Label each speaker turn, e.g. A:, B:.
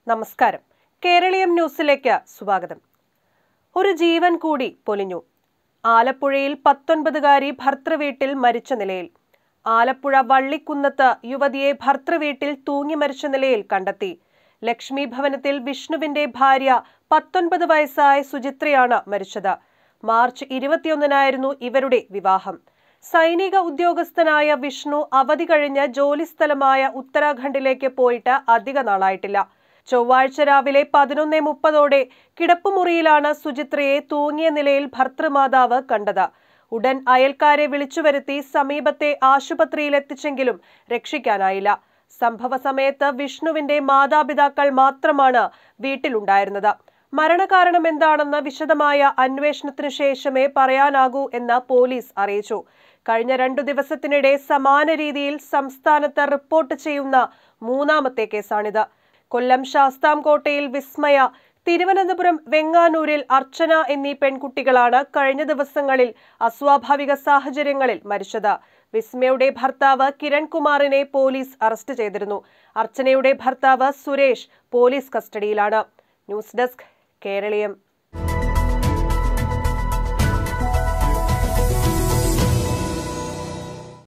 A: നമസ്കാരം കേരളീയം ന്യൂസിലേക്ക് സ്വാഗതം ഒരു ജീവൻ കൂടി പൊലിഞ്ഞു ആലപ്പുഴയിൽ പത്തൊൻപതുകാരി ഭർത്തൃവീട്ടിൽ മരിച്ച നിലയിൽ ആലപ്പുഴ വള്ളിക്കുന്നത്ത് യുവതിയെ ഭർത്തൃവീട്ടിൽ തൂങ്ങി മരിച്ച നിലയിൽ കണ്ടെത്തി ലക്ഷ്മി ഭവനത്തിൽ വിഷ്ണുവിന്റെ ഭാര്യ പത്തൊൻപത് വയസ്സായ സുചിത്രയാണ് മരിച്ചത് മാർച്ച് ഇരുപത്തിയൊന്നിനായിരുന്നു ഇവരുടെ വിവാഹം സൈനിക ഉദ്യോഗസ്ഥനായ വിഷ്ണു അവധി കഴിഞ്ഞ് ജോലിസ്ഥലമായ ഉത്തരാഖണ്ഡിലേക്ക് പോയിട്ട് അധിക നാളായിട്ടില്ല ചൊവ്വാഴ്ച രാവിലെ പതിനൊന്ന് മുപ്പതോടെ കിടപ്പുമുറിയിലാണ് സുചിത്രയെ തൂങ്ങിയ നിലയിൽ ഭർത്തൃമാതാവ് കണ്ടത് ഉടൻ അയൽക്കാരെ വിളിച്ചുവരുത്തി സമീപത്തെ ആശുപത്രിയിലെത്തിച്ചെങ്കിലും രക്ഷിക്കാനായില്ല സംഭവ സമയത്ത് വിഷ്ണുവിന്റെ മാതാപിതാക്കൾ മാത്രമാണ് വീട്ടിലുണ്ടായിരുന്നത് മരണകാരണം എന്താണെന്ന് വിശദമായ അന്വേഷണത്തിനു ശേഷമേ പറയാനാകൂ എന്ന് പോലീസ് അറിയിച്ചു കഴിഞ്ഞ രണ്ടു ദിവസത്തിനിടെ സമാന രീതിയിൽ സംസ്ഥാനത്ത് റിപ്പോർട്ട് ചെയ്യുന്ന മൂന്നാമത്തെ കേസാണിത് കൊല്ലം ശാസ്താംകോട്ടയിൽ വിസ്മയ തിരുവനന്തപുരം വെങ്ങാനൂരിൽ അർച്ചന എന്നീ പെൺകുട്ടികളാണ് കഴിഞ്ഞ ദിവസങ്ങളിൽ അസ്വാഭാവിക സാഹചര്യങ്ങളിൽ മരിച്ചത് വിസ്മയുടെ ഭർത്താവ് കിരൺ കുമാറിനെ പോലീസ് അറസ്റ്റ് ചെയ്തിരുന്നു അർച്ചനയുടെ ഭർത്താവ് സുരേഷ് പോലീസ് കസ്റ്റഡിയിലാണ് ന്യൂസ് ഡെസ്ക് കേരളീയം